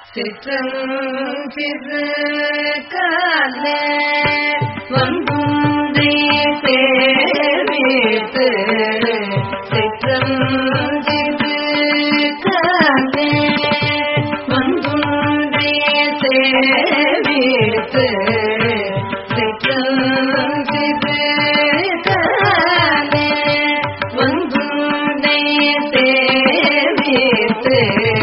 சிற்றஞ்சிறு காலே வந்துந்தை சேவித்து சிற்றஞ்சிறு காலே வந்துந்தை சேவித்து சிற்றஞ்சிறு காலே வந்துந்தை சேவித்து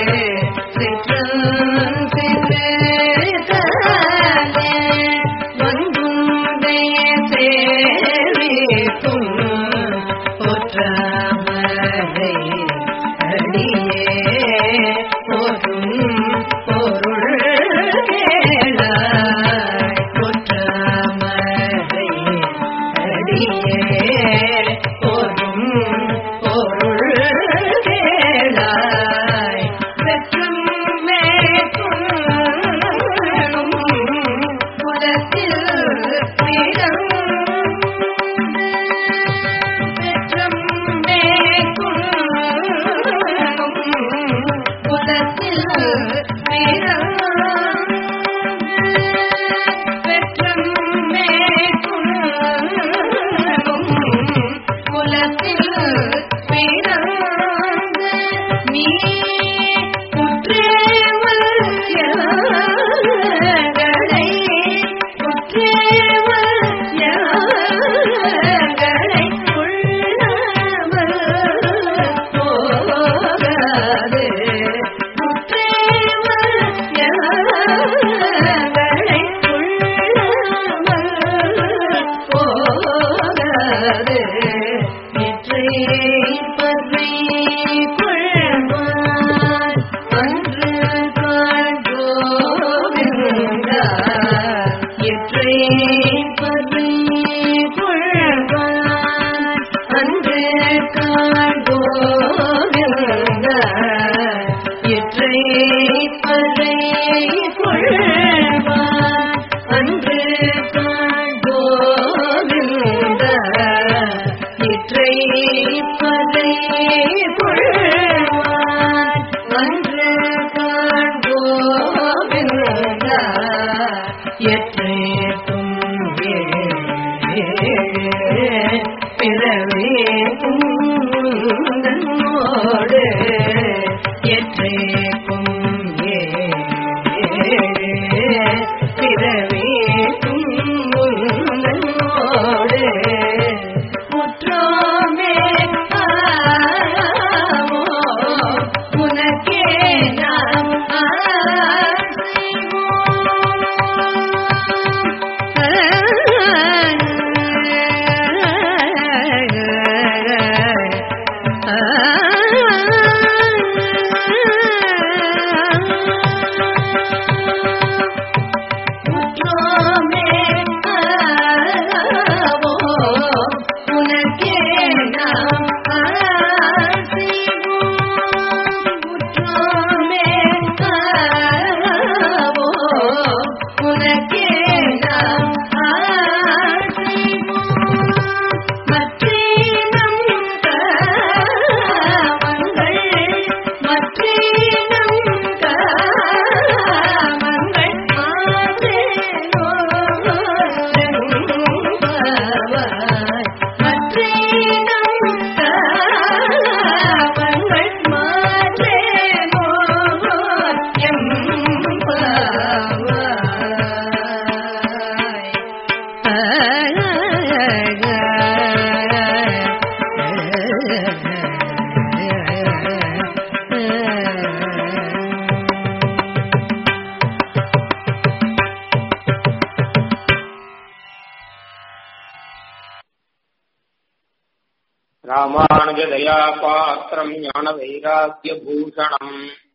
ராமானுஜதயா பாத்திரம் ஞான வைராக்கியபூஷணம்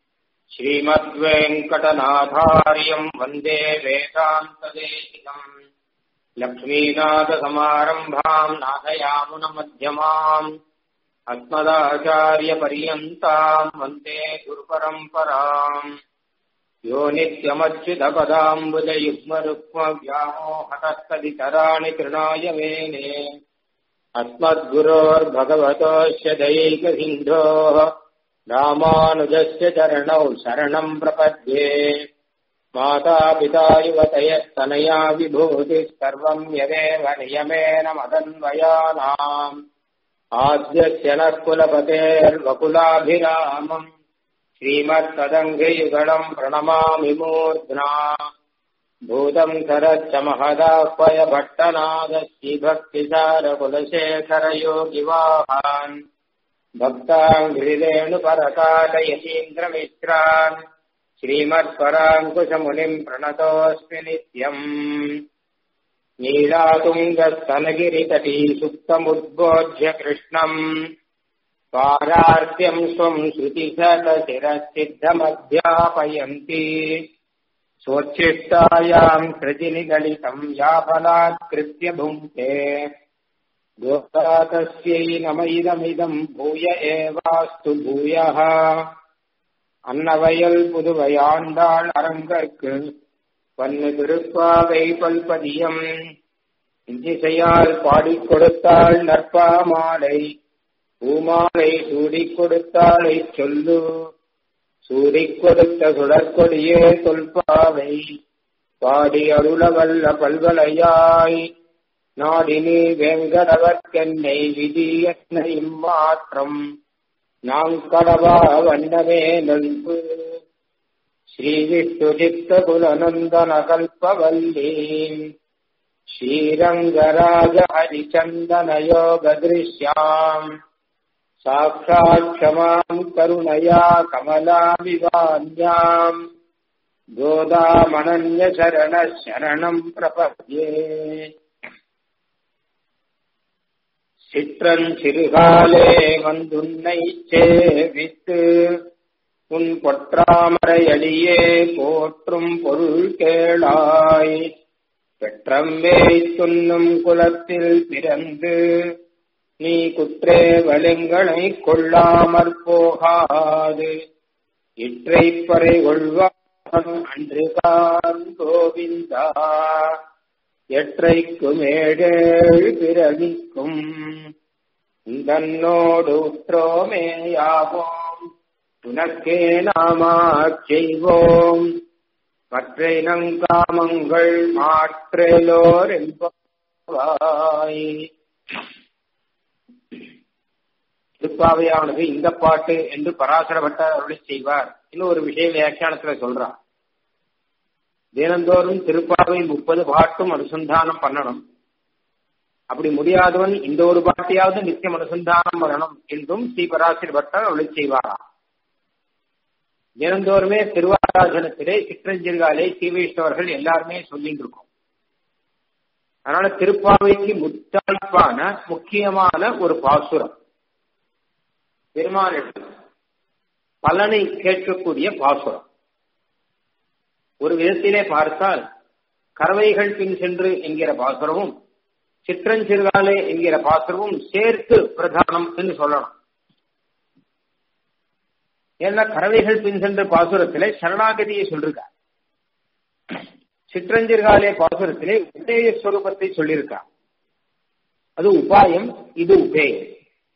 ஸ்ரீமத்வேங்கடநாதாரியம் வந்தே வேதாந்ததேசிகம் லக்ஷ்மீநாதசமாரம்பாம் நாதயாமுனமத்தியமாம் अस्मदाचार्यपर्यन्ताम् वन्दे गुरुपरम्पराम् यो नित्यमच्युतपदाम्बुजयुग्मरुक्मव्यामोहतस्तदितराणि तृणाय मेने अस्मद्गुरोर्भगवतोऽस्य दयैकसिन्धोः रामानुजस्य चरणौ शरणम् प्रपद्ये मातापिता युवतयस्तनया विभूतिः सर्वम् यदेव नियमेन मदन्वयानाम् आद्यस्य नः कुलपतेर्वकुलाभिरामम् श्रीमत्तदङ्घ्रियुगलम् प्रणमामि मूर्ध्ना भूतम् सरच्च महदाह्वय भट्टनादश्रीभक्तिसारकुलशेखरयोगिवाहान् भक्ताङ्घ्रिरेणुपरकालयतीन्द्रमित्रान् श्रीमत्पराङ्कुशमुनिम् प्रणतोऽस्मि नित्यम् नीलातुङ्गस्तनगिरितटी सुप्तमुद्बोध्य कृष्णम् पारार्त्यम् स्वम् श्रुतिशतशिरसिद्धमध्यापयन्ति स्वोच्छिष्टायाम् कृतिनिगलितम् याफलात्कृत्य भुङ्क्ते गोपातस्यै नम इदमिदम् भूय एवास्तु भूयः அன்னவயல் புதுவையாண்டாள் அரங்கற்கு பன்னு திருப்பாவை பல்பதியம் இஞ்சிசையால் பாடிக் கொடுத்தாள் நற்பா மாலை பூமாலை சூடிக் கொடுத்தாளை சொல்லு சூடிக் கொடுத்த சுடற்கொடியே தொல்பாவை பாடி அருளவல்ல பல்வலையாய் நாடினி வெங்கடவர்க்கென்னை விதி என்னை மாற்றம் நாம் கடவா வண்ணமே நல்பு ஸ்ரீ விஷ்ணுஜித்த குலநந்தன கல்பவல்லி ஸ்ரீரங்கராஜ ஹரிச்சந்தன யோக திருஷ்யாம் சாட்சாத் க்ஷமாம் கருணயா கமலாமிவான்யாம் கோதாமனன்ய சரண சரணம் பிரபத்யே சிற்றன் சிறுகாலே வந்துன்னை சேவித்து உன் பொற்றாமரை அடியே போற்றும் பொருள் கேளாய் பெற்றம்பே துண்ணும் குலத்தில் பிறந்து நீ குற்றே வலிங்களை கொள்ளாமற் போகாது இற்றை பறை கொள்வான் அன்று கான் கோவிந்தா எற்றைக்கும் ஏழேழு பிறவிக்கும் தன்னோடு உற்றோமேயாவோம் உனக்கே நாமா செய்வோம் மற்றை நங்காமங்கள் மாற்றலோர் என்பாய் திருப்பாவையானது இந்த பாட்டு என்று பராசர பட்டர் அருளி செய்வார் இன்னும் ஒரு விஷய வியாக்கியானத்துல சொல்றார் தினந்தோறும் திருப்பாவை முப்பது பாட்டும் அனுசந்தானம் பண்ணணும் அப்படி முடியாதவன் இந்த ஒரு பாட்டையாவது நித்தியம் அனுசந்தானம் பண்ணணும் என்றும் ஸ்ரீ பராசரி பட்டர் அருளி செய்வாராம் தினந்தோறுமே திருவாராதனத்திலே சிற்றஞ்சிறுகாலே சீவைஷ்ணவர்கள் எல்லாருமே சொல்லிட்டு இருக்கோம் அதனால திருப்பாவைக்கு முத்தாய்ப்பான முக்கியமான ஒரு பாசுரம் பெருமானிடம் பலனை கேட்கக்கூடிய பாசுரம் ஒரு விதத்திலே பார்த்தால் கறவைகள் பின் சென்று என்கிற பாசுரமும் சிற்றஞ்சிறுகாலே என்கிற பாசுரமும் சேர்த்து பிரதானம் என்று சொல்லணும் ஏன்னா கறவைகள் பின் சென்ற பாசுரத்திலே சரணாகதியை சொல்லிருக்கார் சிற்றஞ்சிறுகாலே பாசுரத்திலே உபேய ஸ்வரூபத்தை சொல்லியிருக்கார் அது உபாயம் இது உபேயம்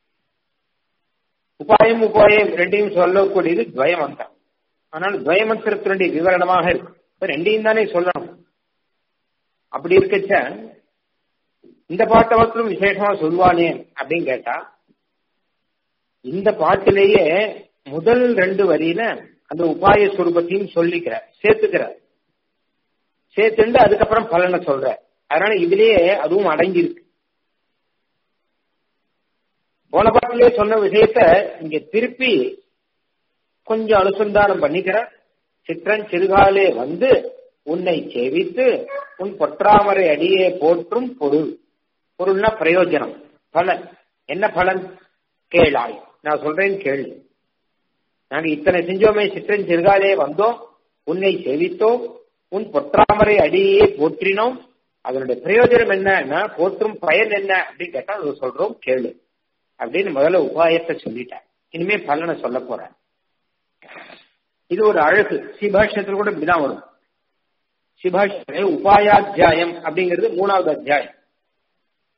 உபாயம் உபாயம் ரெண்டையும் சொல்லக்கூடியது துவயமந்திரம் ஆனால் துவயமந்திரத்தினுடைய விவரணமாக இருக்கு இப்ப ரெண்டையும் தானே சொல்லணும் அப்படி இருக்கச்ச இந்த பாட்டை மாத்திரம் விசேஷமா சொல்லுவானே அப்படின்னு கேட்டா இந்த பாட்டிலேயே முதல் ரெண்டு வரியில அந்த உபாய சுரூபத்தையும் சொல்லிக்கிறார் சேர்த்துக்கிறார் சேர்த்துண்டு அதுக்கப்புறம் பலனை சொல்ற அதனால இதுலயே அதுவும் அடங்கியிருக்கு போன பாட்டிலே சொன்ன விஷயத்த இங்க திருப்பி கொஞ்சம் அனுசந்தானம் பண்ணிக்கிற சிற்றன் சிறுகாலே வந்து உன்னை சேவித்து உன் பொற்றாமரை அடியே போற்றும் பொருள் பொருள்னா பிரயோஜனம் பலன் என்ன பலன் கேளாய் நான் சொல்றேன் கேளு நாங்க இத்தனை செஞ்சோமே சிற்றன் சிறுகாலே வந்தோம் உன்னை சேவித்தோம் உன் பொற்றாமரை அடியே போற்றினோம் அதனுடைய பிரயோஜனம் என்னன்னா போற்றும் பயன் என்ன அப்படின்னு கேட்டா அதை சொல்றோம் கேளு அப்படின்னு முதல்ல உபாயத்தை சொல்லிட்டேன் இனிமே பலனை சொல்ல போறேன் இது ஒரு அழகு சிபாஷத்துல கூட இப்படிதான் வரும் சிபாஷ உபாயாத்தியாயம் அப்படிங்கிறது மூணாவது அத்தியாயம்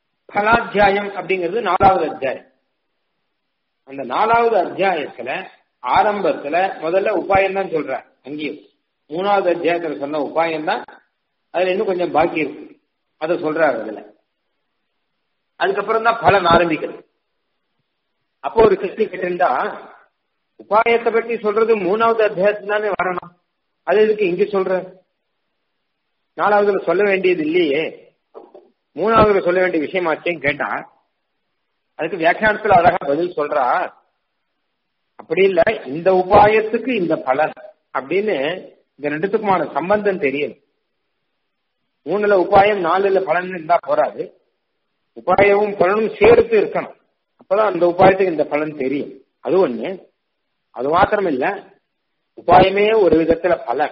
பலாத்தியாயம் அப்படிங்கிறது நாலாவது அத்தியாயம் அந்த நாலாவது அத்தியாயத்துல ஆரம்பத்துல முதல்ல உபாயம் தான் சொல்ற அங்கேயும் மூணாவது அத்தியாயத்துல சொன்ன உபாயம் தான் அதுல இன்னும் கொஞ்சம் பாக்கி இருக்கு அதை சொல்றாரு அதுல அதுக்கப்புறம் தான் பலன் ஆரம்பிக்கிறது அப்போ ஒரு கேள்வி கேட்டிருந்தா உபாயத்தை பற்றி சொல்றது மூணாவது அத்தியாயத்துல தானே வரணும் அது எதுக்கு இங்க சொல்ற நாலாவதுல சொல்ல வேண்டியது இல்லையே மூணாவதுல சொல்ல வேண்டிய விஷயமாச்சேன்னு கேட்டா அதுக்கு வியாக்கியானத்துல அழகா பதில் சொல்றா அப்படி இல்ல இந்த உபாயத்துக்கு இந்த பலன் அப்படின்னு இந்த ரெண்டுத்துக்குமான சம்பந்தம் தெரியும் மூணுல உபாயம் நாலுல பலன் இருந்தா போறாது உபாயமும் பலனும் சேர்த்து இருக்கணும் அப்பதான் அந்த உபாயத்துக்கு இந்த பலன் தெரியும் அது ஒண்ணு அது மாத்திரம் இல்ல உபாயமே ஒரு விதத்துல பலன்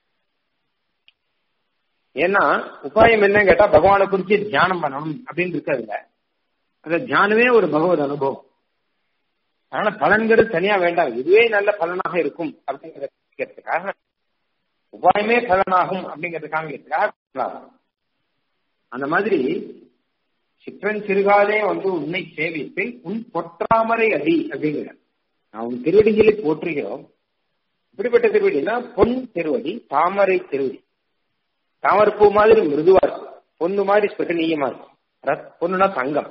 ஏன்னா உபாயம் என்னன்னு கேட்டா பகவானை குறிச்சு தியானம் பண்ணணும் அப்படின்னு இருக்காதுல்ல அந்த தியானமே ஒரு பகவத் அனுபவம் அதனால பலன்கிறது தனியா வேண்டாம் இதுவே நல்ல பலனாக இருக்கும் அப்படிங்கிறதுக்காக உபாயமே பலனாகும் அப்படிங்கிறதுக்காக அந்த மாதிரி சிற்றன் சிறுகாலே வந்து உன்னை சேவித்து உன் பொற்றாமரை அடி அப்படிங்கிற நான் உன் திருவடிகளை போற்றுகிறோம் இப்படிப்பட்ட திருவடினா பொன் திருவடி தாமரை திருவடி தாமரைப்பூ மாதிரி மிருதுவா இருக்கும் பொண்ணு மாதிரி ஸ்பெஷலீயமா இருக்கும் பொண்ணுனா தங்கம்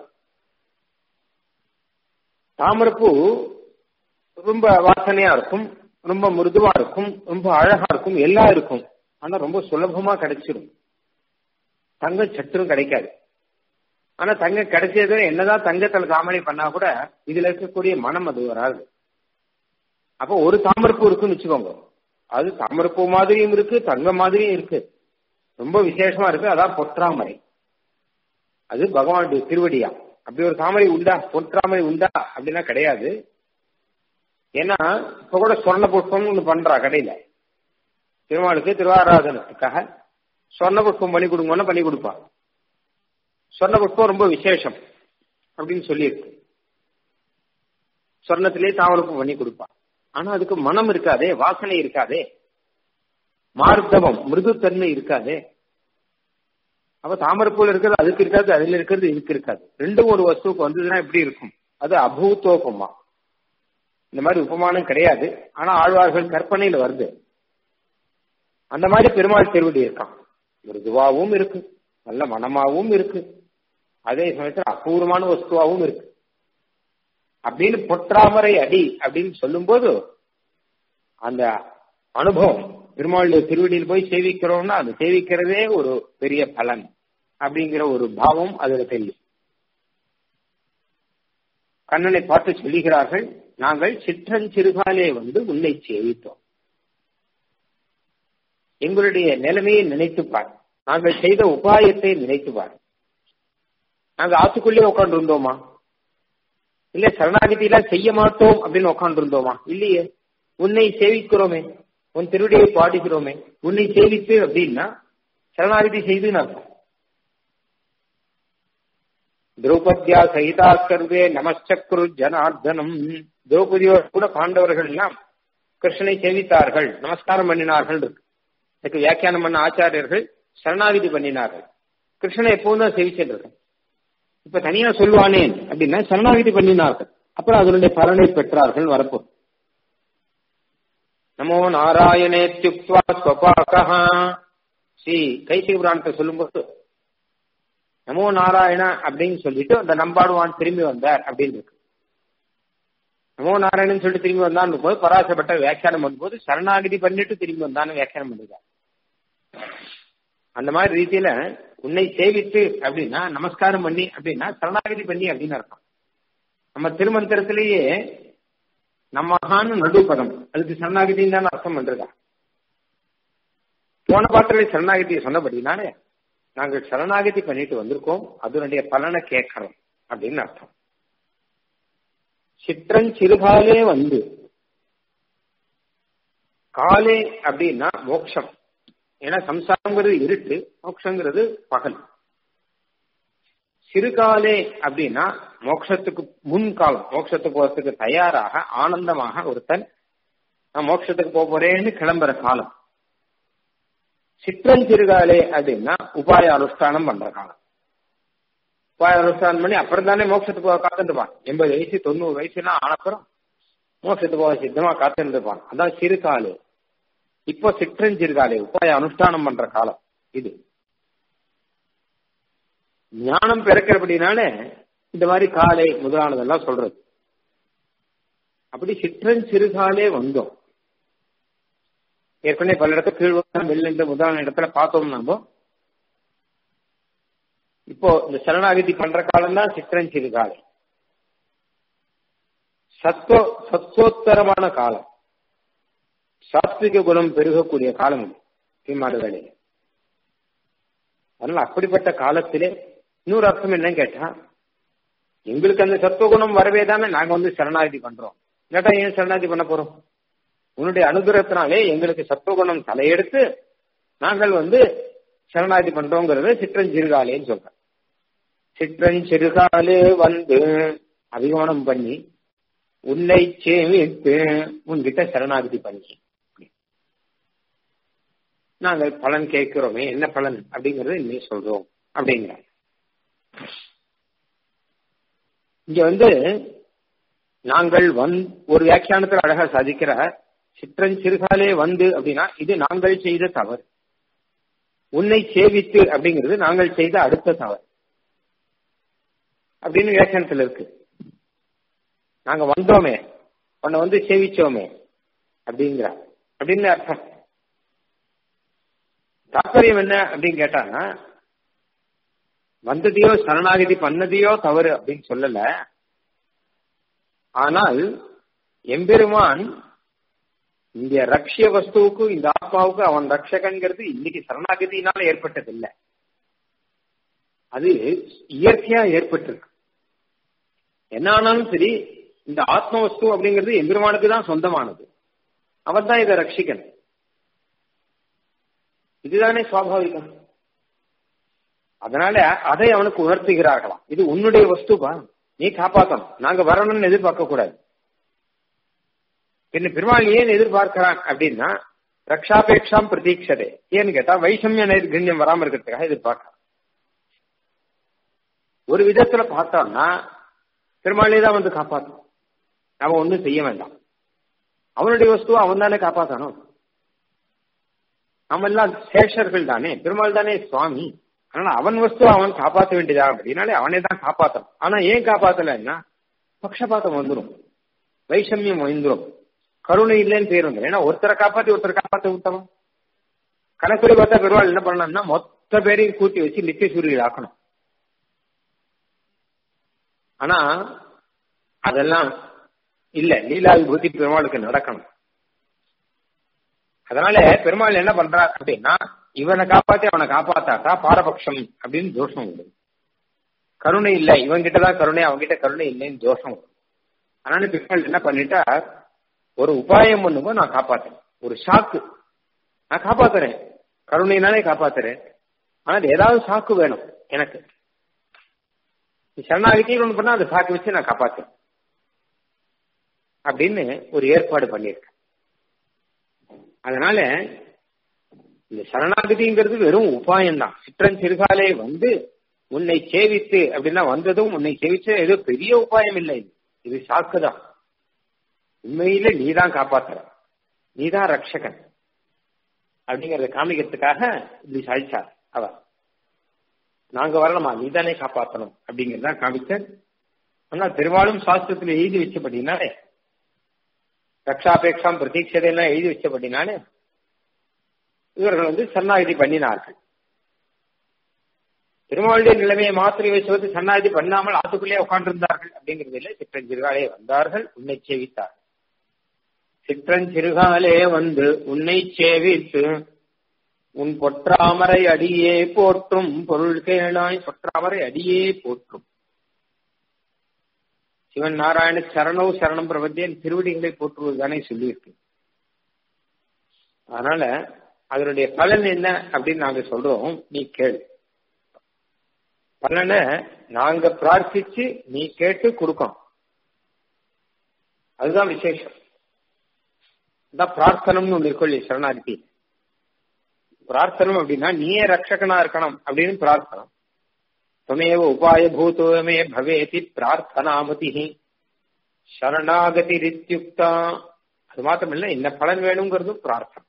தாமரைப்பூ ரொம்ப வாசனையா இருக்கும் ரொம்ப மிருதுவா இருக்கும் ரொம்ப அழகா இருக்கும் எல்லாம் இருக்கும் ஆனா ரொம்ப சுலபமா கிடைச்சிடும் தங்கம் சற்றும் கிடைக்காது ஆனா தங்கம் கிடைச்சது என்னதான் தங்கத்துல தாமரை பண்ணா கூட இதுல இருக்கக்கூடிய மனம் அது வராது அப்போ ஒரு தாமரைப்பூ இருக்குன்னு வச்சுக்கோங்க அது தாமரைப்பூ மாதிரியும் இருக்கு தங்கம் மாதிரியும் இருக்கு ரொம்ப விசேஷமா இருக்கு அதான் பொற்றாமரை அது பகவானுடைய திருவடியா அப்படி ஒரு தாமரை உண்டா பொற்றாமரை உண்டா அப்படின்னா கிடையாது ஏன்னா இப்ப கூட சொர்ண புஷ்பம்னு ஒண்ணு பண்றா கடையில திருமாலுக்கு திருவாராதனத்துக்காக சொர்ண புஷ்பம் பண்ணி கொடுங்கன்னு பண்ணி கொடுப்பா சொர்ண புஷ்பம் ரொம்ப விசேஷம் அப்படின்னு சொல்லியிருக்கு சொர்ணத்திலே தாமரப்பு பண்ணி கொடுப்பா ஆனா அதுக்கு மனம் இருக்காதே வாசனை இருக்காதே மார்த்தவம் மிருதுத்தன்மை இருக்காதே அப்ப தாமரப்பூல இருக்கிறது அதுக்கு இருக்காது அதுல இருக்கிறது இதுக்கு இருக்காது ரெண்டும் ஒரு வஸ்துவுக்கு வந்ததுன்னா எப்படி இருக்கும் அது அபூத்தோபமா இந்த மாதிரி உபமானம் கிடையாது ஆனா ஆழ்வார்கள் கற்பனையில வருது அந்த மாதிரி பெருமாள் திருவடி இருக்கான் மிருதுவாவும் இருக்கு நல்ல மனமாவும் இருக்கு அதே சமயத்துல அபூர்வமான வஸ்துவாவும் இருக்கு அப்படின்னு பொற்றாமரை அடி அப்படின்னு சொல்லும்போது அந்த அனுபவம் பெருமாளுடைய திருவடியில் போய் சேவிக்கிறோம்னா அது சேவிக்கிறதே ஒரு பெரிய பலன் அப்படிங்கிற ஒரு பாவம் அதுல தெரியும் கண்ணனை பார்த்து சொல்லுகிறார்கள் நாங்கள் சிற்றஞ்சிறுகாலே வந்து உன்னை சேவித்தோம் எங்களுடைய நிலைமையை நினைத்துப்பார் நாங்கள் செய்த உபாயத்தை நினைத்துப்பார் நாங்க ஆத்துக்குள்ளே உட்காந்து இருந்தோமா இல்ல சரணாகதி எல்லாம் செய்ய மாட்டோம் அப்படின்னு உட்காந்து இருந்தோமா இல்லையே உன்னை சேவிக்கிறோமே உன் திருடியை பாடுகிறோமே உன்னை சேவித்து அப்படின்னா சரணாகதி செய்துன்னு அர்த்தம் திரௌபதியா சகிதா சர்வே நமச்சக்ரு ஜனார்தனம் திரௌபதியோடு கூட பாண்டவர்கள் எல்லாம் கிருஷ்ணனை சேவித்தார்கள் நமஸ்காரம் பண்ணினார்கள் இருக்கு இதுக்கு வியாக்கியானம் பண்ண ஆச்சாரியர்கள் சரணாகிதி பண்ணினார்கள் கிருஷ்ணனை எப்பவும் தான் சேவிச்சிருக்கேன் இப்ப தனியா சொல்லுவானேன் அப்படின்னா சரணாகிதி பண்ணினார்கள் அப்புறம் அதனுடைய பலனை பெற்றார்கள் வரப்போ நமோ நாராயணேத்யுக்வா ஸ்வபாகா ஸ்ரீ கைசிக புராணத்தை சொல்லும்போது நமோ நாராயண அப்படின்னு சொல்லிட்டு அந்த நம்பாடுவான் திரும்பி வந்தார் அப்படின்னு இருக்கு நமோ நாராயணன் சொல்லிட்டு திரும்பி வந்தான் போது பராசப்பட்ட வியாக்கியானம் பண்ணும்போது சரணாகிதி பண்ணிட்டு திரும்பி வந்தான்னு வியாக்கியானம் பண்ணிருக்கார் அந்த மாதிரி ரீதியில உன்னை சேவித்து அப்படின்னா நமஸ்காரம் பண்ணி அப்படின்னா சரணாகிதி பண்ணி அப்படின்னு அர்த்தம் நம்ம திருமந்திரத்திலேயே நம்மகான்னு நடுப்பதம் அதுக்கு சரணாகிதின்னு தானே அர்த்தம் பண்றதா போன பாட்டிலே சரணாகிதியை சொன்னபடினாலே நாங்கள் சரணாகதி பண்ணிட்டு வந்திருக்கோம் அதனுடைய பலனை கேட்கிறோம் அப்படின்னு அர்த்தம் சிற்றன் சிறுகாலே வந்து காலே அப்படின்னா மோட்சம் ஏன்னா சம்சாரங்கிறது இருட்டு மோட்சங்கிறது பகல் சிறுகாலே அப்படின்னா மோட்சத்துக்கு முன் காலம் மோட்சத்துக்கு போறதுக்கு தயாராக ஆனந்தமாக ஒருத்தன் நான் மோட்சத்துக்கு போக போறேன்னு கிளம்புற காலம் சிற்றன் சிறுகாலே அப்படின்னா உபாய அனுஷ்டானம் பண்ற காலம் உபாய அனுஷ்டானம் பண்ணி அப்புறம் தானே மோட்சத்துக்கு போக காத்துட்டுப்பான் எண்பது வயசு தொண்ணூறு வயசுலாம் ஆனப்புறம் மோட்சத்து போக சித்தமா காத்துட்டு இருப்பான் அதான் சிறுகாலு இப்போ சிற்றஞ்சிறுகாலு உபாய அனுஷ்டானம் பண்ற காலம் இது ஞானம் பிறக்கிறபடினால இந்த மாதிரி காலை முதலானதெல்லாம் சொல்றது அப்படி சிற்றன் சிறுகாலே வந்தோம் ஏற்கனவே பல இடத்துல கீழ் வெள்ள முதலான இடத்துல பார்த்தோம் நம்ம இப்போ இந்த சரணாகதி பண்ற காலம் தான் சித்திரன் சிறுகாலம் சத்தோ சத்தோத்தரமான காலம் சாத்விக குணம் பெருகக்கூடிய காலம் இது பின்மாடு வேலையில அதனால அப்படிப்பட்ட காலத்திலே இன்னொரு அர்த்தம் என்னன்னு கேட்டா எங்களுக்கு அந்த சத்துவகுணம் வரவே தானே நாங்க வந்து சரணாகதி பண்றோம் இல்லாட்டா ஏன் சரணாகதி பண்ண போறோம் உன்னுடைய அனுகிரகத்தினாலே எங்களுக்கு சத்துவகுணம் தலையெடுத்து நாங்கள் வந்து சரணாகதி பண்றோங்கிறது சிற்றஞ்சிறுகாலேன்னு சொல்றேன் சிற்றஞ்சிறுகாலே வந்து அபிமானம் பண்ணி உன்னை சேமித்து உன்கிட்ட சரணாகதி பண்ணி நாங்கள் பலன் கேட்கிறோமே என்ன பலன் அப்படிங்கறத இன்னே சொல்றோம் அப்படிங்கிற இங்க வந்து நாங்கள் வந் ஒரு வியாக்கியானத்தில் அழகா சாதிக்கிற சிற்றன் சிறுகாலே வந்து அப்படின்னா இது நாங்கள் செய்த தவறு உன்னை சேவித்து அப்படிங்கிறது நாங்கள் செய்த அடுத்த தவறு அப்படின்னு வியாக்கியானத்தில் இருக்கு நாங்க வந்தோமே உன்னை வந்து சேவிச்சோமே அப்படிங்கிற அப்படின்னு அர்த்தம் தாற்பயம் என்ன அப்படின்னு கேட்டாங்கன்னா வந்ததையோ சரணாகதி பண்ணதையோ தவறு அப்படின்னு சொல்லல ஆனால் எம்பெருமான் இந்த ரக்ஷிய வஸ்துவுக்கு இந்த ஆத்மாவுக்கு அவன் ரக்ஷகன்கிறது இன்னைக்கு சரணாகதியினால ஏற்பட்டதில்லை அது இயற்கையா ஏற்பட்டிருக்கு என்ன ஆனாலும் சரி இந்த ஆத்ம வஸ்து அப்படிங்கிறது எம்பெருமானுக்கு தான் சொந்தமானது அவன் தான் இதை ரட்சிக்கணும் இதுதானே சுவாபாவிகம் அதனால அதை அவனுக்கு உணர்த்துகிறார்களாம் இது உன்னுடைய வஸ்துபா நீ காப்பாத்தணும் நாங்க வரணும்னு எதிர்பார்க்க கூடாது என்ன பெருமாள் ஏன் எதிர்பார்க்கிறான் அப்படின்னா ரக்ஷாபேட்சாம் பிரதீட்சதே ஏன்னு கேட்டா வைஷமிய நைர்கண்யம் வராம இருக்கிறதுக்காக எதிர்பார்க்கிறான் ஒரு விதத்துல பார்த்தோம்னா பெருமாளே தான் வந்து காப்பாற்றும் அவன் ஒன்றும் செய்ய வேண்டாம் அவனுடைய வஸ்துவை அவன் தானே காப்பாற்றணும் நம்ம எல்லாம் சேஷர்கள் தானே பெருமாள் தானே சுவாமி அதனால அவன் வஸ்து அவன் காப்பாற்ற வேண்டியதா அப்படின்னாலே அவனே தான் காப்பாற்றணும் ஆனா ஏன் காப்பாத்தலைன்னா பக்ஷபாத்தம் வந்துடும் வைஷமியம் வந்துடும் கருணை இல்லைன்னு பேர் வந்துடும் ஏன்னா ஒருத்தரை காப்பாத்தி ஒருத்தரை காப்பாற்ற விட்டவன் கணக்குடி பார்த்தா பெருமாள் என்ன பண்ணலாம்னா மொத்த பேரையும் கூட்டி வச்சு நித்திய சூரியல் ஆக்கணும் ஆனா அதெல்லாம் இல்ல லீலா விபூதி பெருமாளுக்கு நடக்கணும் அதனால பெருமாள் என்ன பண்றார் அப்படின்னா இவனை காப்பாத்தி அவனை காப்பாத்தாக்கா பாரபட்சம் அப்படின்னு தோஷம் உண்டு கருணை இல்லை இவன் கிட்டதான் கருணை அவன்கிட்ட கருணை இல்லைன்னு தோஷம் வரும் அதனால பெருமாள் என்ன பண்ணிட்டா ஒரு உபாயம் பண்ணும்போது நான் காப்பாத்துறேன் ஒரு ஷாக்கு நான் காப்பாத்துறேன் கருணைனாலே காப்பாத்துறேன் ஆனால் ஏதாவது சாக்கு வேணும் எனக்கு சரணாகிட்டே ஒன்று பண்ணா அதை சாக்கு வச்சு நான் காப்பாத்துறேன் அப்படின்னு ஒரு ஏற்பாடு பண்ணியிருக்கேன் அதனால இந்த சரணாகதிங்கிறது வெறும் உபாயம்தான் சிற்றன் சிறுகாலே வந்து உன்னை சேவித்து அப்படின்னா வந்ததும் உன்னை சேவிச்ச ஏதோ பெரிய உபாயம் இல்லை இது இது சாக்கு தான் உண்மையில நீதான் காப்பாத்துற நீதான் ரட்சகன் அப்படிங்கறத காமிக்கிறதுக்காக இப்படி சாதிச்சார் அவர் நாங்க வரணுமா நீதானே காப்பாற்றணும் அப்படிங்கறத காமிச்சார் ஆனால் பெரும்பாலும் சாஸ்திரத்துல எழுதி வச்சபடினாலே ரக்ஷாபேட்சாம் பிரதீட்சதையெல்லாம் எழுதி வச்சபடினாலே இவர்கள் வந்து சரணாகதி பண்ணினார்கள் திருமாவளுடைய நிலைமையை மாத்திரை வச்சுவது சன்னாதி பண்ணாமல் ஆத்துக்குள்ளே உட்கார்ந்திருந்தார்கள் அப்படிங்கிறதில் சிற்றஞ்சிறுகாலே வந்தார்கள் உன்னை சேவித்தார்கள் சிற்றஞ்சிறுகாலே வந்து உன்னை சேவித்து உன் பொற்றாமரை அடியே போற்றும் பொருள் கேளாய் பொற்றாமரை அடியே போற்றும் சிவன் நாராயண சரணோ சரணம் பிரபத்தியன் திருவடிகளை போற்றுவது தானே சொல்லியிருக்கு அதனால அதனுடைய பலன் என்ன அப்படின்னு நாங்க சொல்றோம் நீ கேளு பலனை நாங்க பிரார்த்திச்சு நீ கேட்டு கொடுக்கணும் அதுதான் விசேஷம் அதான் பிரார்த்தனம்னு ஒன்று இருக்கொள்ளி சரணாகதி பிரார்த்தனம் அப்படின்னா நீயே ரட்சகனா இருக்கணும் அப்படின்னு பிரார்த்தனம் துமேவ உபாய பூதோமே பவேதி பிரார்த்தனாமதி சரணாகதி ரித்யுக்தா அது மாத்திரமில்ல என்ன பலன் வேணுங்கிறதும் பிரார்த்தனை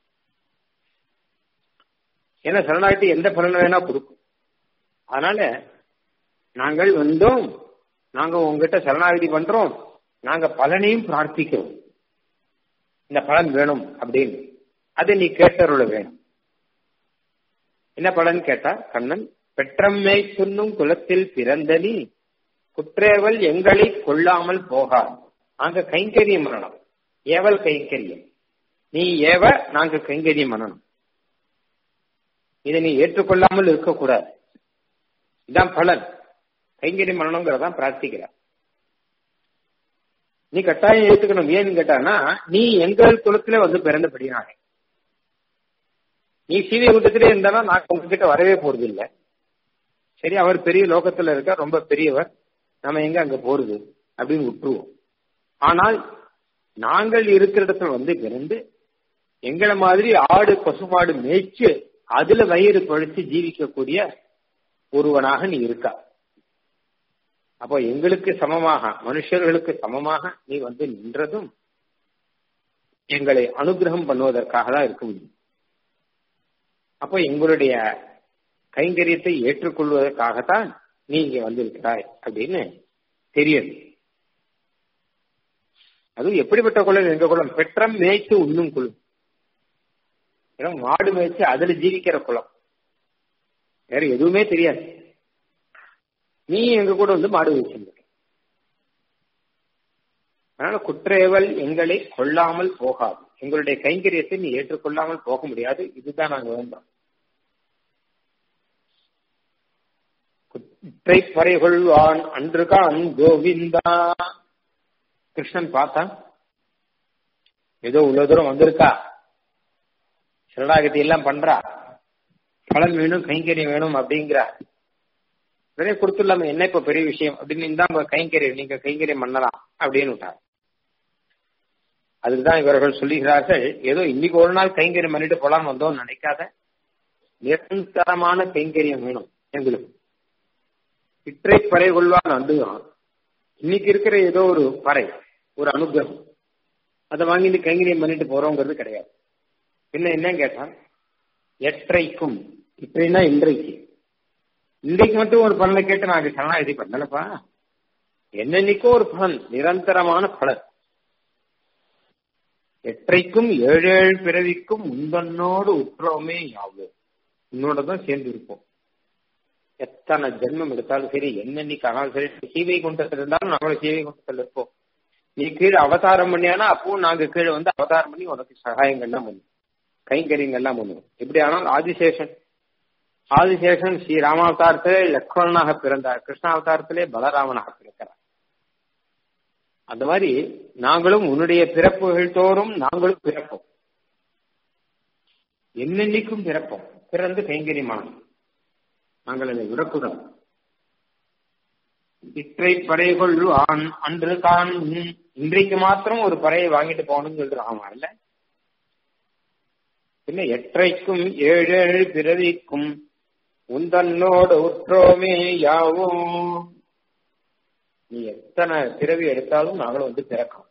ஏன்னா சரணாகதி எந்த பலன் வேணா கொடுக்கும் அதனால நாங்கள் வந்தோம் நாங்க உங்ககிட்ட சரணாகதி பண்றோம் நாங்க பலனையும் பிரார்த்திக்கிறோம் இந்த பலன் வேணும் அப்படின்னு அதை நீ கேட்டருள வேணும் என்ன பலன் கேட்டா கண்ணன் பெற்றம்மை சொன்னும் குலத்தில் பிறந்த நீ குற்றேவல் எங்களை கொள்ளாமல் போகார் நாங்க கைங்கரியம் பண்ணணும் ஏவல் கைங்கரியம் நீ ஏவ நாங்க கைங்கரியம் பண்ணணும் இதை நீ ஏற்றுக்கொள்ளாமல் இருக்கக்கூடாது இதான் பலன் கைங்கரியம் பண்ணணுங்கிறதான் பிரார்த்திக்கிற நீ கட்டாயம் ஏத்துக்கணும் ஏன்னு கேட்டானா நீ எங்கள் குலத்துல வந்து பிறந்தபடினானே நீ சீதை கூட்டத்திலே இருந்தானா நான் உங்ககிட்ட வரவே போறது இல்லை சரி அவர் பெரிய லோகத்துல இருக்க ரொம்ப பெரியவர் நம்ம எங்க அங்க போறது அப்படின்னு விட்டுருவோம் ஆனால் நாங்கள் இருக்கிற இடத்துல வந்து பிறந்து எங்களை மாதிரி ஆடு பசுமாடு மேய்ச்சு அதுல வயிறு பழிச்சு ஜீவிக்கக்கூடிய ஒருவனாக நீ இருக்கா அப்போ எங்களுக்கு சமமாக மனுஷர்களுக்கு சமமாக நீ வந்து நின்றதும் எங்களை அனுகிரகம் பண்ணுவதற்காக தான் இருக்க முடியும் அப்போ எங்களுடைய கைங்கரியத்தை ஏற்றுக்கொள்வதற்காகத்தான் நீ இங்க வந்திருக்கிறாய் அப்படின்னு தெரியுது அதுவும் எப்படிப்பட்ட குளம் எங்க குளம் பெற்றம் மேய்த்து உண்ணும் குளம் ஏன்னா மாடு மேய்ச்சு அதுல ஜீவிக்கிற குளம் வேற எதுவுமே தெரியாது நீ எங்க கூட வந்து மாடு வச்சிருந்த அதனால குற்றேவல் எங்களை கொள்ளாமல் போகாது எங்களுடைய கைங்கரியத்தை நீ ஏற்றுக்கொள்ளாமல் போக முடியாது இதுதான் நாங்க வேண்டோம் குற்றை பறைகொள்வான் அன்றுகான் கோவிந்தா கிருஷ்ணன் பார்த்தா ஏதோ உள்ள தூரம் வந்திருக்கா சரணாகதி எல்லாம் பண்றா பலன் வேணும் கைங்கரியம் வேணும் அப்படிங்கிறா நிறைய கொடுத்துடலாம என்ன இப்ப பெரிய விஷயம் அப்படின்னு இருந்தா உங்க கைங்கரியம் நீங்க கைங்கரியம் பண்ணலாம் அப்படின்னு விட்டார் அதுக்குதான் இவர்கள் சொல்லுகிறார்கள் ஏதோ இன்னைக்கு ஒரு நாள் கைங்கரியம் பண்ணிட்டு போலான்னு வந்தோம் நினைக்காத நிரந்தரமான கைங்கரியம் வேணும் எங்களுக்கு இற்றை பறை கொள்வான் வந்துதான் இன்னைக்கு இருக்கிற ஏதோ ஒரு பறை ஒரு அனுகிரகம் அதை வாங்கிட்டு கைங்கரியம் பண்ணிட்டு போறோங்கிறது கிடையாது என்ன என்னன்னு கேட்டா எற்றைக்கும் இற்றைனா இன்றைக்கு இன்றைக்கு மட்டும் ஒரு பலனை கேட்டு நாங்க சரணாகதி பண்ணலப்பா என்னன்னைக்கோ ஒரு பலன் நிரந்தரமான பலன் எற்றைக்கும் ஏழு ஏழு பிறவிக்கும் முந்தன்னோடு உற்றோமே யாவு உன்னோட தான் சேர்ந்து இருப்போம் எத்தனை ஜென்மம் எடுத்தாலும் சரி என்னன்னைக்கு ஆனாலும் சரி சீவை குண்டத்தில் இருந்தாலும் நம்மளோட சீவை குண்டத்தில் இருப்போம் நீ கீழே அவதாரம் பண்ணியானா அப்பவும் நாங்க கீழே வந்து அவதாரம் பண்ணி உனக்கு சகாயங்கள்லாம் பண்ணுவோம் கைங்கரியங்கள்லாம் பண்ணுவோம் எப்படி ஆனால் ஆதிசேஷன் ஆதிசேஷன் ஸ்ரீ ராமாவதாரத்திலே லக்ஷ்மணனாக பிறந்தார் கிருஷ்ணாவதாரத்திலே பலராமனாக பிறக்கிறார் அந்த மாதிரி நாங்களும் உன்னுடைய பிறப்புகள் தோறும் நாங்களும் பிறப்போம் என்னென்னைக்கும் பிறப்போம் பிறந்து கைங்கரியமானோம் நாங்கள் அதை விடக்கூடாது இற்றை பறைகள் ஆண் அன்று தான் இன்றைக்கு மாத்திரம் ஒரு பறையை வாங்கிட்டு போகணும்னு சொல்லிட்டு ஆமா இல்ல பின்ன எற்றைக்கும் ஏழு ஏழு பிறவிக்கும் உந்தன்னோடு உற்றோமே யாவும் நீ எத்தனை பிறவி எடுத்தாலும் நாங்களும் வந்து பிறக்கும்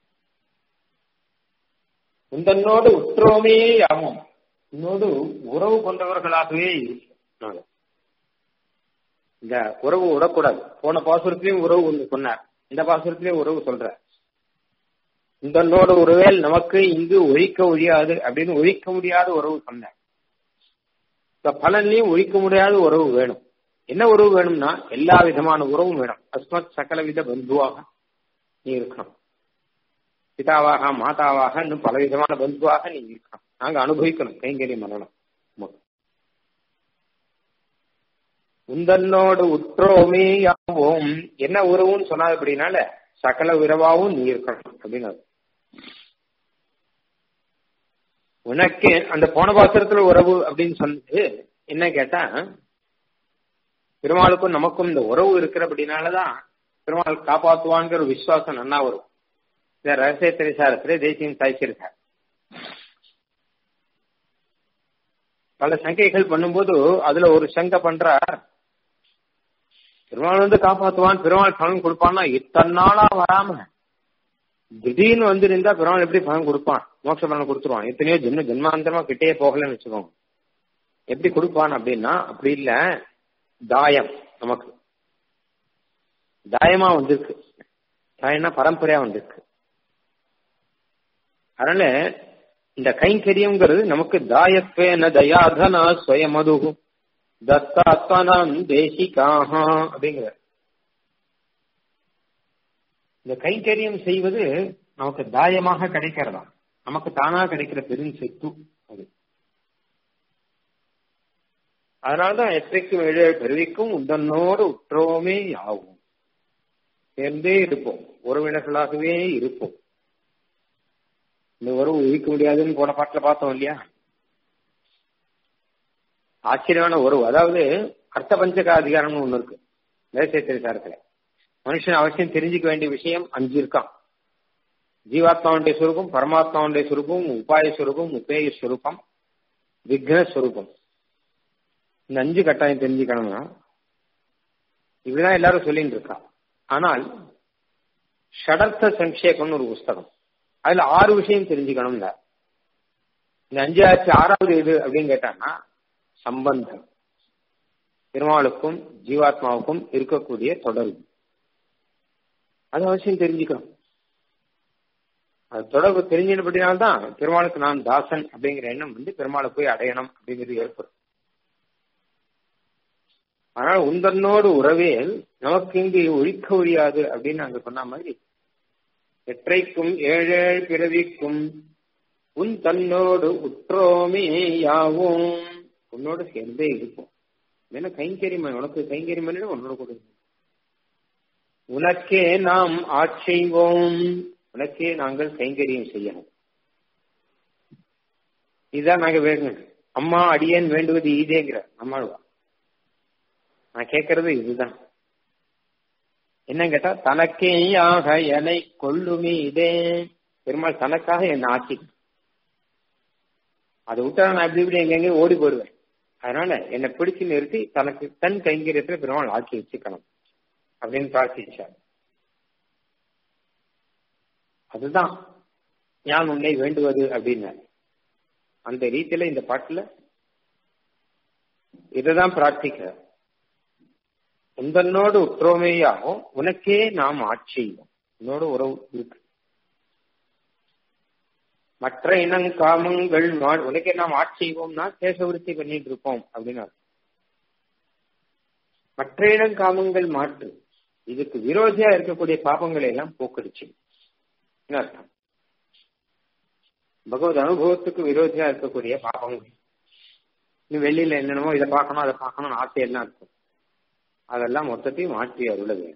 உந்தன்னோடு உற்றோமே யாவும் உன்னோடு உறவு கொண்டவர்களாகவே நாங்கள் இந்த உறவு விடக்கூடாது போன பாசுரத்திலையும் உறவு ஒன்று சொன்னார் இந்த பாசுரத்திலையும் உறவு சொல்ற உந்தன்னோடு உறவேல் நமக்கு இங்கு ஒழிக்க ஒழியாது அப்படின்னு ஒழிக்க முடியாத உறவு சொன்னார் இப்ப பலன்லையும் ஒழிக்க முடியாத உறவு வேணும் என்ன உறவு வேணும்னா எல்லா விதமான உறவும் வேணும் அஸ்மத் சகலவித பந்துவாக நீ இருக்கணும் பிதாவாக மாதாவாக இன்னும் பல விதமான பந்துவாக நீ இருக்கணும் நாங்க அனுபவிக்கணும் கைங்கரியம் பண்ணணும் உந்தன்னோடு உற்றோமே யாவோம் என்ன உறவுன்னு சொன்னாது அப்படின்னால சகல உறவாவும் நீ இருக்கணும் அப்படின்னு உனக்கு அந்த போன பாத்திரத்துல உறவு அப்படின்னு சொன்னது என்ன கேட்டா பெருமாளுக்கும் நமக்கும் இந்த உறவு இருக்கிற அப்படின்னாலதான் பெருமாள் காப்பாத்துவாங்கிற ஒரு விசுவாசம் நன்னா வரும் இந்த ரகசிய திரைசாரத்திலே தேசியம் சாய்ச்சிருக்கார் பல சங்கைகள் பண்ணும்போது அதுல ஒரு சங்கை பண்றார் பெருமாள் வந்து காப்பாத்துவான் பெருமாள் பலன் கொடுப்பான்னா இத்தனை நாளா வராம திடீர்னு வந்து இருந்தா பெருமாள் எப்படி பலன் கொடுப்பான் மோட்ச பலன் கொடுத்துருவான் எத்தனையோ ஜென்ம ஜென்மாந்தரமா கிட்டே போகலன்னு வச்சுக்கோங்க எப்படி கொடுப்பான் அப்படின்னா அப்படி இல்ல தாயம் நமக்கு தாயமா வந்திருக்கு தாயம்னா பரம்பரையா வந்திருக்கு அதனால இந்த கைங்கரியம்ங்கிறது நமக்கு தாயத்வேன தயாதனா ஸ்வயமது தத்தாத்மனாம் தேசிகாக அப்படிங்கிற இந்த கைங்கரியம் செய்வது நமக்கு தாயமாக கிடைக்கிறதா நமக்கு தானா கிடைக்கிற பெரும் சொத்து அது அதனால்தான் எத்தைக்கும் ஏழு பெருவிக்கும் உந்தன்னோடு உற்றோமே ஆகும் சேர்ந்தே இருப்போம் உறவினர்களாகவே இருப்போம் இந்த உறவு ஒழிக்க முடியாதுன்னு போன பாட்டுல பார்த்தோம் இல்லையா ஆச்சரியமான உறவு அதாவது அர்த்த பஞ்சக அதிகாரம்னு ஒண்ணு இருக்கு தேசத்திரிசாரத்துல மனுஷன் அவசியம் தெரிஞ்சுக்க வேண்டிய விஷயம் அஞ்சு இருக்கான் ஜீவாத்மாவுடைய சுரூபம் பரமாத்மாவுடைய சுரூபம் உபாய சுரூபம் உபேய சுரூபம் விக்ன சுரூபம் இந்த அஞ்சு கட்டாயம் தெரிஞ்சுக்கணும்னா இப்படிதான் எல்லாரும் சொல்லிட்டு இருக்கா ஆனால் ஷடர்த்த சங்கேபம்னு ஒரு புஸ்தகம் அதுல ஆறு விஷயம் தெரிஞ்சுக்கணும்ல இந்த அஞ்சு ஆச்சு ஆறாவது எது அப்படின்னு கேட்டாங்கன்னா சம்பந்தம் பெருமாளுக்கும் ஜீவாத்மாவுக்கும் இருக்கக்கூடிய தொடர்பு அது அவசியம் தெரிஞ்சுக்கணும் அது தொடர்பு தெரிஞ்சினபடினால்தான் பெருமாளுக்கு நான் தாசன் அப்படிங்கிற எண்ணம் வந்து பெருமாளை போய் அடையணும் அப்படிங்கிறது ஏற்படும் ஆனால் உந்தன்னோடு உறவேல் நமக்கு இங்கு ஒழிக்க முடியாது அப்படின்னு அங்க சொன்ன மாதிரி எற்றைக்கும் ஏழேழ் பிறவிக்கும் உன் தன்னோடு உற்றோமே யாவும் உன்னோடு சேர்ந்தே இருப்போம் ஏன்னா கைங்கரிமன் உனக்கு கைங்கரிமன் உன்னோட கூட உனக்கே நாம் ஆட்செய்வோம் உனக்கே நாங்கள் கைங்கரியம் செய்யணும் இதுதான் நாங்க வேணும் அம்மா அடியேன் வேண்டுவது இதேங்கிற அம்மாவா நான் கேட்கறது இதுதான் என்ன கேட்டா தனக்கேயாக என்னை கொள்ளுமே இதே பெருமாள் தனக்காக என்ன ஆட்சி அதை விட்டா நான் எப்படி இப்படி எங்கெங்க ஓடி போடுவேன் அதனால என்னை பிடிச்சு நிறுத்தி தனக்கு தன் கைங்கரியத்துல பெருமாள் ஆக்கி வச்சுக்கணும் அப்படின்னு பிரார்த்திச்சார் அதுதான் ஞான் உன்னை வேண்டுவது அப்படின்னு அந்த ரீதியில இந்த பாட்டுல இதைதான் பிரார்த்திக்கிறார் உந்தன்னோடு உற்றோமேயாகும் உனக்கே நாம் ஆட்சியும் உன்னோட உறவு இருக்கு மற்ற இனங்காமங்கள் உனக்கே நாம் ஆட்சி செய்வோம்னா தேச விருத்தி பண்ணிட்டு இருப்போம் அப்படின்னு மற்ற இனங்காமங்கள் மாற்று இதுக்கு விரோதியா இருக்கக்கூடிய பாபங்களை எல்லாம் போக்கடிச்சு அர்த்தம் பகவத் அனுபவத்துக்கு விரோதியா இருக்கக்கூடிய பாபங்கள் இன்னும் வெளியில என்னென்னமோ இதை பார்க்கணும் அதை பார்க்கணும்னு ஆசை எல்லாம் இருக்கும் அதெல்லாம் மொத்தத்தையும் மாற்றி அருளது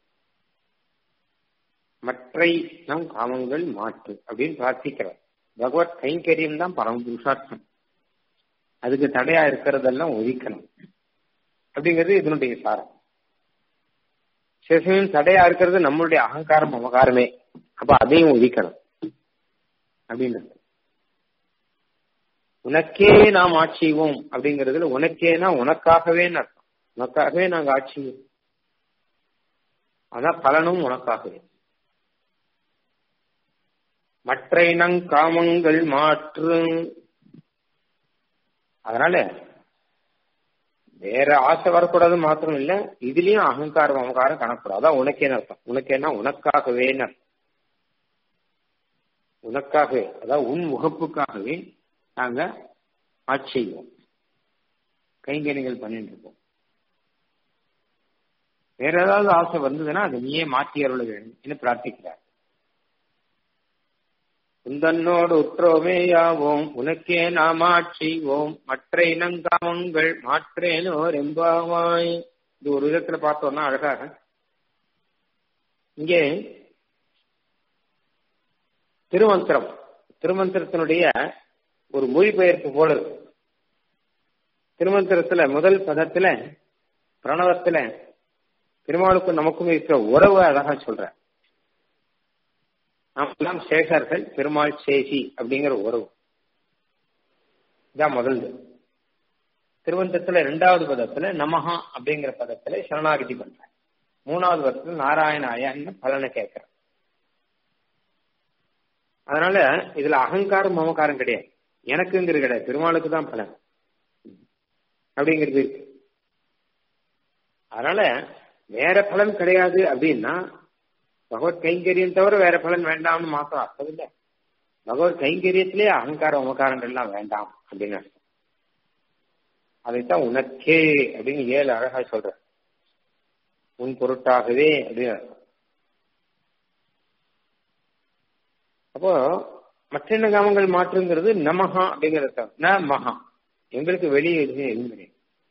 மற்றை நம் காமங்கள் மாற்று அப்படின்னு பிரார்த்திக்கிறார் பகவத் கைங்கரியம் தான் பரம புருஷார்த்தம் அதுக்கு தடையா இருக்கிறதெல்லாம் ஒழிக்கணும் அப்படிங்கிறது இதனுடைய சாரம் சிவசமயம் தடையா இருக்கிறது நம்மளுடைய அகங்காரம் அமகாரமே அப்ப அதையும் ஒழிக்கணும் அப்படின்றது உனக்கே நாம் ஆட்சிவோம் அப்படிங்கிறதுல உனக்கேனா உனக்காகவே அர்த்தம் உனக்காகவே நாங்க ஆட்சி அதான் பலனும் உனக்காகவே மற்ற இனங் காமங்கள் மாற்று அதனால வேற ஆசை வரக்கூடாது மாத்திரம் இல்ல இதுலயும் அகங்காரம் அகங்காரம் கணக்கூடாது அதான் உனக்கேன்னு அர்த்தம் உனக்கேன்னா உனக்காகவே அர்த்தம் உனக்காகவே அதாவது உன் முகப்புக்காகவே நாங்க ஆட்சி செய்வோம் கைங்கரியங்கள் பண்ணிட்டு இருக்கோம் வேற ஏதாவது ஆசை வந்ததுன்னா அதை நீயே மாற்றி அருள வேண்டும் என்று பிரார்த்திக்கிறார் உந்தன்னோடு உற்றோமே யாவோம் உனக்கே நாம் ஆட்சிவோம் மற்ற இனங்காமங்கள் மாற்றேனோர் எம்பாவாய் இது ஒரு விதத்துல பார்த்தோம்னா அழகாக இங்கே திருமந்திரம் திருமந்திரத்தினுடைய ஒரு மொழிபெயர்ப்பு போல இருக்கு திருமந்திரத்துல முதல் பதத்துல பிரணவத்துல பெருமாளுக்கும் நமக்கும் இருக்கிற உறவு அழகா சொல்ற நாம் எல்லாம் சேகர்கள் பெருமாள் சேசி அப்படிங்கிற உறவு இதான் முதல்து திருவந்தத்துல ரெண்டாவது பதத்துல நமஹா அப்படிங்கிற பதத்துல சரணாகதி பண்ற மூணாவது பதத்துல நாராயணாயான்னு பலனை கேட்கிற அதனால இதுல அகங்காரம் மமகாரம் கிடையாது எனக்குங்கிறது கிடையாது பெருமாளுக்கு தான் பலன் அப்படிங்கிறது இருக்கு அதனால வேற பலன் கிடையாது அப்படின்னா பகவத் கைங்கரியம் தவிர வேற பலன் வேண்டாம்னு மாத்திரம் அர்த்தம் இல்லை பகவத் கைங்கரியத்திலே அகங்கார உமகாரங்கள்லாம் வேண்டாம் அப்படின்னு அர்த்தம் அதைத்தான் உனக்கே அப்படின்னு ஏழு அழகா சொல்ற உன் பொருட்டாகவே அப்படின்னு அர்த்தம் அப்போ மற்ற காமங்கள் மாற்றுங்கிறது நமஹா அப்படிங்கிற அர்த்தம் ந மகா எங்களுக்கு வெளியே எதுவும் எதுவும் கிடையாது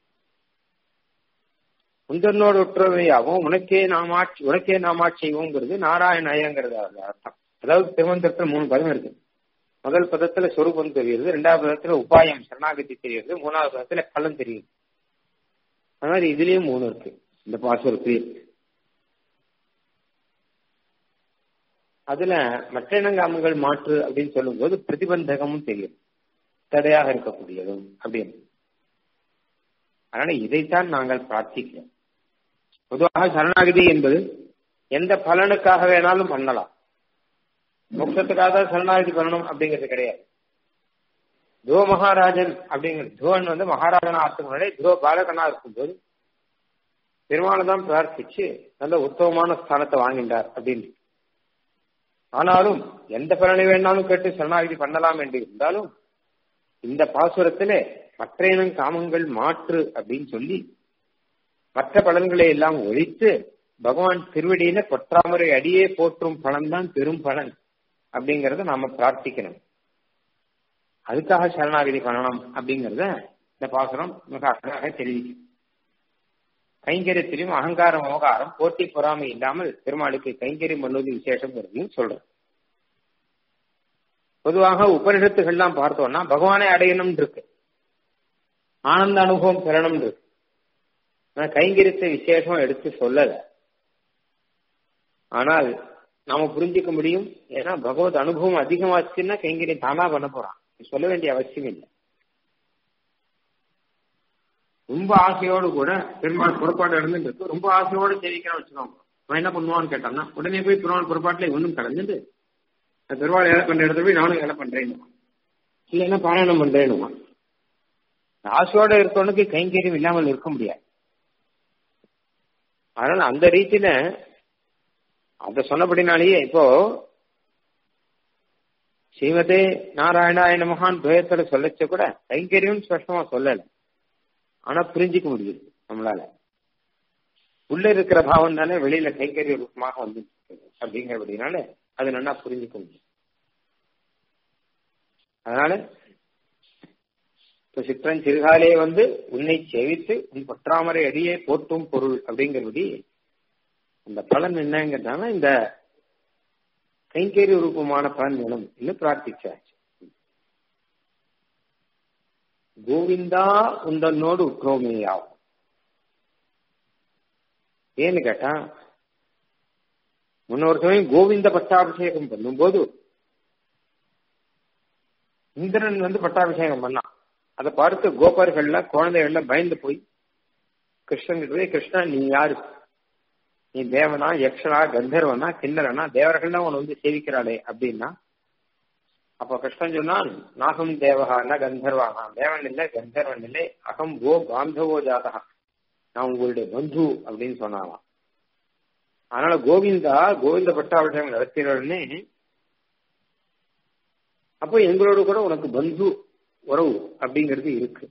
உந்தன்னோடு ஒற்றுமையாகவும் உனக்கே நாம் ஆட்சி உனக்கே நாம் ஆட்சி செய்வோங்கிறது நாராயணயங்கிறது அர்த்தம் அதாவது திருமந்திரத்துல மூணு பதம் இருக்கு முதல் பதத்துல சொரூபம் தெரியுது ரெண்டாவது பதத்துல உபாயம் சரணாகதி தெரியுது மூணாவது பதத்துல பலன் தெரியுது அது மாதிரி இதுலயும் மூணு இருக்கு இந்த பாசுரத்துல அதுல மற்ற இனங்காமங்கள் மாற்று அப்படின்னு சொல்லும்போது பிரதிபந்தகமும் தெரியும் தடையாக இருக்கக்கூடியதும் அப்படின்னு அதனால இதைத்தான் நாங்கள் பிரார்த்திக்கிறோம் பொதுவாக சரணாகதி என்பது எந்த பலனுக்காக வேணாலும் பண்ணலாம் மோட்சத்துக்காக தான் சரணாகதி பண்ணணும் அப்படிங்கிறது கிடையாது துவ மகாராஜன் அப்படிங்கிறது துவன் வந்து மகாராஜனா ஆத்துக்கு முன்னாடி துவ பாலகனா இருக்கும்போது பெருமாளை தான் பிரார்த்திச்சு நல்ல உத்தமமான ஸ்தானத்தை வாங்கின்றார் அப்படின்னு ஆனாலும் எந்த பலனை வேணாலும் கேட்டு சரணாகதி பண்ணலாம் என்று இருந்தாலும் இந்த பாசுரத்திலே மற்ற இனம் காமங்கள் மாற்று அப்படின்னு சொல்லி மற்ற பலன்களை எல்லாம் ஒழித்து பகவான் திருவடியில பொற்றாமரை அடியே போற்றும் பலன் தான் பெரும் பலன் அப்படிங்கறத நாம பிரார்த்திக்கணும் அதுக்காக சரணாகதி பண்ணணும் அப்படிங்கறத இந்த பாசுரம் மிக அழகாக தெரிவிக்கும் கைங்கரியத்திலும் அகங்காரம் மோகாரம் போட்டி பொறாமை இல்லாமல் பெருமாளுக்கு கைங்கரியம் பண்ணுவது விசேஷம் சொல்றோம் பொதுவாக உபனிஷத்துகள்லாம் பார்த்தோம்னா பகவானை அடையணும் இருக்கு ஆனந்த அனுபவம் பெறணும் இருக்கு கைங்கரியத்தை விசேஷம் எடுத்து சொல்லல ஆனால் நாம புரிஞ்சுக்க முடியும் ஏன்னா பகவத் அனுபவம் அதிகமாச்சுன்னா கைங்கரியம் தானா பண்ண போறான் சொல்ல வேண்டிய அவசியம் இல்லை ரொம்ப ஆசையோடு கூட பெருமாள் புறப்பாடு இருக்கு ரொம்ப ஆசையோடு சேவிக்கிறான் வச்சுக்கோங்க அவன் என்ன பண்ணுவான்னு கேட்டான்னா உடனே போய் பெருமாள் புறப்பாட்டுல ஒன்றும் கலந்துட்டு பெருமாள் வேலை பண்ற இடத்துல போய் நானும் வேலை பண்றேன்னு இல்லைன்னா பாராயணம் பண்றேன்னுமா ஆசையோட இருக்கவனுக்கு கைங்கரியம் இல்லாமல் இருக்க முடியாது அதனால அந்த ரீதியில அத சொன்னபடினாலேயே இப்போ ஸ்ரீமதே நாராயணாயன மகான் துயத்துல சொல்லச்ச கூட கைங்கரியம் ஸ்பஷ்டமா சொல்லல ஆனா புரிஞ்சிக்க முடியுது நம்மளால உள்ள இருக்கிற பாவம் தானே வெளியில கைங்கரிய ரூபமாக வந்து அப்படிங்கிறபடினால அது நல்லா புரிஞ்சுக்க முடியும் அதனால இப்ப சிற்றன் சிறுகாலே வந்து உன்னை சேவித்து உன் பற்றாமரை அடியே போட்டும் பொருள் அப்படிங்கிறபடி அந்த பலன் என்னங்கிறதால இந்த கைங்கரிய ரூபமான பலன் வேணும் என்று பிரார்த்திச்சாச்சு கோவிந்தா உந்தன்னோடு உற்றோமேயாகும் ஏன்னு கேட்டா முன்னொரு சமயம் கோவிந்த பட்டாபிஷேகம் பண்ணும்போது இந்திரன் வந்து பட்டாபிஷேகம் பண்ணான் அதை பார்த்து கோபர்கள்ல குழந்தைகள்ல பயந்து போய் கிருஷ்ணன் போய் கிருஷ்ணா நீ யாரு நீ தேவனா யக்ஷனா கந்தர்வனா கிண்ணரனா தேவர்கள்லாம் உன்னை வந்து சேவிக்கிறாளே அப்படின்னா அப்ப கிருஷ்ணன் சொன்னான் நாகம் தேவகா ந கந்தர்வானா தேவன் இல்லை கந்தர்வன் இல்லை அகம் கோ பாந்தவோ ஜாதகா நான் உங்களுடைய பந்து அப்படின்னு சொன்னாலாம் அதனால கோவிந்தா கோவிந்த பட்டாபிஷேகம் நடத்தினே அப்போ எங்களோட கூட உனக்கு பந்து உறவு அப்படிங்கிறது இருக்கு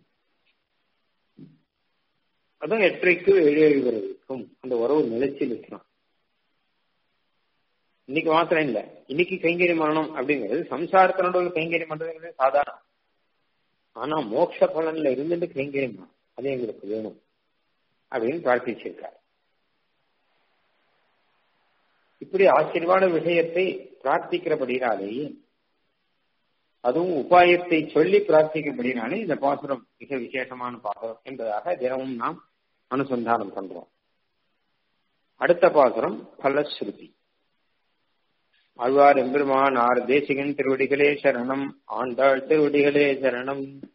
அதான் எட்டரைக்கு எழுவதற்கும் அந்த உறவு நிலைச்சு நிற்கணும் இன்னைக்கு மாத்திரம் இல்ல இன்னைக்கு கைங்கரியம் பண்ணணும் அப்படிங்கிறது சம்சாரத்தினோட கைங்கரியம் பண்றதுங்கிறது சாதாரணம் ஆனா மோட்ச பலன்ல இருந்துட்டு கைங்கரியம் பண்ணணும் அது எங்களுக்கு வேணும் அப்படின்னு பிரார்த்திச்சிருக்கார் இப்படி ஆச்சரியமான விஷயத்தை பிரார்த்திக்கிறபடினாலேயே அதுவும் உபாயத்தை சொல்லி பிரார்த்திக்கப்படினாலே இந்த பாசுரம் மிக விசேஷமான பாசுரம் என்பதாக தினமும் நாம் அனுசந்தானம் பண்றோம் அடுத்த பாசுரம் பலஸ்ருதி ஆழ்வார் எம்பெருமான் ஆர் தேசிகன் திருவடிகளே சரணம் ஆண்டாள் திருவடிகளே சரணம்